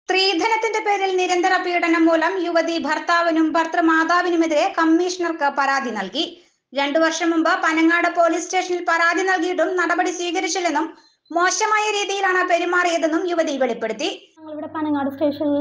സ്ത്രീധനത്തിന്റെ പേരിൽ നിരന്തര പീഡനം മൂലം യുവതി ഭർത്താവിനും ഭർത്തൃമാതാവിനുമെതിരെ കമ്മീഷണർക്ക് പരാതി നൽകി രണ്ടു വർഷം മുമ്പ് പനങ്ങാട് പോലീസ് സ്റ്റേഷനിൽ പരാതി നൽകിയിട്ടും നടപടി സ്വീകരിച്ചില്ലെന്നും മോശമായ രീതിയിലാണ് പെരുമാറിയതെന്നും യുവതി വെളിപ്പെടുത്തി ഞങ്ങളിവിടെ പനങ്ങാട് സ്റ്റേഷനിൽ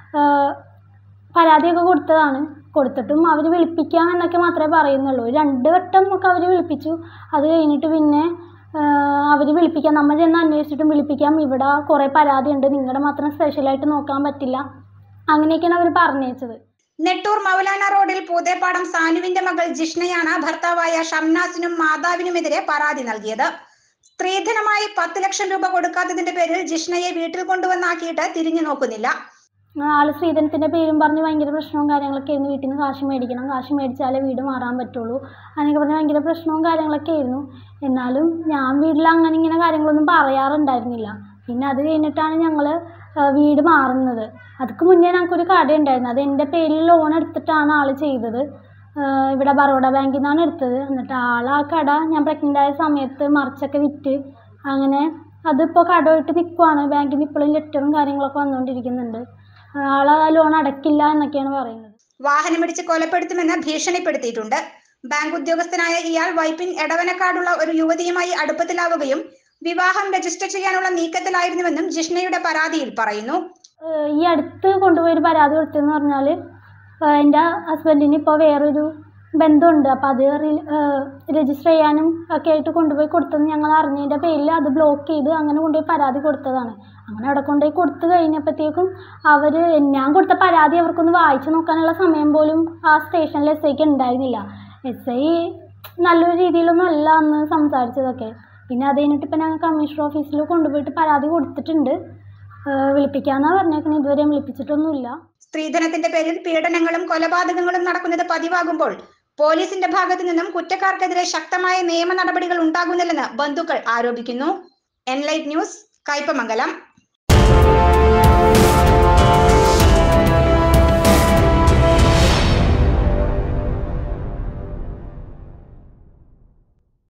പരാതിയൊക്കെ കൊടുത്തതാണ് കൊടുത്തിട്ടും അവർ വിളിപ്പിക്കാം എന്നൊക്കെ മാത്രമേ പറയുന്നുള്ളൂ രണ്ട് വട്ടം ഒക്കെ അവർ വിളിപ്പിച്ചു അത് കഴിഞ്ഞിട്ട് പിന്നെ അവർ വിളിപ്പിക്കാം നമ്മൾ ചെന്ന് അന്വേഷിച്ചിട്ടും വിളിപ്പിക്കാം ഇവിടെ കുറേ പരാതിയുണ്ട് നിങ്ങളുടെ മാത്രം സ്പെഷ്യലായിട്ട് നോക്കാൻ പറ്റില്ല അങ്ങനെയൊക്കെയാണ് അവർ പറഞ്ഞേച്ചത് നെട്ടൂർ മൗലാന റോഡിൽ പൂതേപ്പാടം സാനുവിന്റെ മകൾ ജിഷ്ണയാണ് ഭർത്താവായ ഷംനാസിനും മാതാവിനുമെതിരെ പരാതി നൽകിയത് സ്ത്രീധനമായി പത്ത് ലക്ഷം രൂപ കൊടുക്കാത്തതിന്റെ പേരിൽ ജിഷ്ണയെ വീട്ടിൽ കൊണ്ടുവന്നാക്കിയിട്ട് തിരിഞ്ഞു നോക്കുന്നില്ല ആൾ ശ്രീധനത്തിൻ്റെ പേരും പറഞ്ഞ് ഭയങ്കര പ്രശ്നവും കാര്യങ്ങളൊക്കെ ആയിരുന്നു വീട്ടിൽ നിന്ന് കാശ് മേടിക്കണം കാശ് മേടിച്ചാലേ വീട് മാറാൻ പറ്റുള്ളൂ അങ്ങനെയൊക്കെ പറഞ്ഞ് ഭയങ്കര പ്രശ്നവും കാര്യങ്ങളൊക്കെ ആയിരുന്നു എന്നാലും ഞാൻ വീട്ടിൽ അങ്ങനെ ഇങ്ങനെ കാര്യങ്ങളൊന്നും പറയാറുണ്ടായിരുന്നില്ല പിന്നെ അത് കഴിഞ്ഞിട്ടാണ് ഞങ്ങൾ വീട് മാറുന്നത് അതിക്ക് മുന്നേ ഞങ്ങൾക്കൊരു കട ഉണ്ടായിരുന്നു അത് എൻ്റെ പേരിൽ ലോൺ എടുത്തിട്ടാണ് ആൾ ചെയ്തത് ആഹ് ഇവിടെ ബറോഡ ബാങ്കിൽ നിന്നാണ് എടുത്തത് എന്നിട്ട് ആൾ ആ കട ഞാൻ പ്രഗ്നൻ്റ് ആയ സമയത്ത് മറിച്ചൊക്കെ വിറ്റ് അങ്ങനെ അതിപ്പോൾ കടമായിട്ട് നിൽക്കുവാണ് ബാങ്കിൽ നിന്ന് ഇപ്പോഴും ലെറ്ററും കാര്യങ്ങളൊക്കെ വന്നുകൊണ്ടിരിക്കുന്നുണ്ട് ആൾ ആ ലോൺ അടയ്ക്കില്ല എന്നൊക്കെയാണ് പറയുന്നത് വാഹനമിടിച്ച് കൊലപ്പെടുത്തുമെന്ന് ഭീഷണിപ്പെടുത്തിയിട്ടുണ്ട് ബാങ്ക് ഉദ്യോഗസ്ഥനായ ഇയാൾ വൈപ്പിൻ എടവനക്കാടുള്ള ഒരു യുവതിയുമായി അടുപ്പത്തിലാവുകയും വിവാഹം രജിസ്റ്റർ ചെയ്യാനുള്ള നീക്കത്തിലായിരുന്നുവെന്നും ജിഷ്ണയുടെ പരാതിയിൽ പറയുന്നു ഏഹ് ഈ അടുത്ത് കൊണ്ടുപോയി ഒരു പരാതി കൊടുത്തതെന്ന് പറഞ്ഞാൽ എൻ്റെ ഹസ്ബൻഡിന് ഇപ്പോൾ വേറൊരു ബന്ധമുണ്ട് അപ്പോൾ അത് രജിസ്റ്റർ ചെയ്യാനും ഒക്കെ ആയിട്ട് കൊണ്ടുപോയി കൊടുത്തത് ഞങ്ങൾ അറിഞ്ഞതിൻ്റെ പേരിൽ അത് ബ്ലോക്ക് ചെയ്ത് അങ്ങനെ കൊണ്ടുപോയി പരാതി കൊടുത്തതാണ് അങ്ങനെ അവിടെ കൊണ്ടുപോയി കൊടുത്തു കഴിഞ്ഞപ്പോഴത്തേക്കും അവർ ഞാൻ കൊടുത്ത പരാതി അവർക്കൊന്ന് വായിച്ചു നോക്കാനുള്ള സമയം പോലും ആ സ്റ്റേഷനിൽ എസ് ഐക്ക് ഉണ്ടായിരുന്നില്ല എസ് ഐ നല്ലൊരു രീതിയിലൊന്നും അല്ല അന്ന് സംസാരിച്ചതൊക്കെ പിന്നെ അത് കഴിഞ്ഞിട്ട് ഇപ്പം ഞങ്ങൾ കമ്മീഷണർ ഓഫീസിൽ കൊണ്ടുപോയിട്ട് പരാതി കൊടുത്തിട്ടുണ്ട് ഏഹ് വിളിപ്പിക്കാന്നാണ് പറഞ്ഞേക്കുന്നത് ഇതുവരെയും വിളിപ്പിച്ചിട്ടൊന്നുമില്ല സ്ത്രീധനത്തിന്റെ പേരിൽ പീഡനങ്ങളും കൊലപാതകങ്ങളും നടക്കുന്നത് പതിവാകുമ്പോൾ പോലീസിന്റെ ഭാഗത്തു നിന്നും കുറ്റക്കാർക്കെതിരെ ശക്തമായ നിയമ നടപടികൾ ഉണ്ടാകുന്നില്ലെന്ന് ബന്ധുക്കൾ ആരോപിക്കുന്നു എൻലൈറ്റ് ന്യൂസ് കയ്പമംഗലം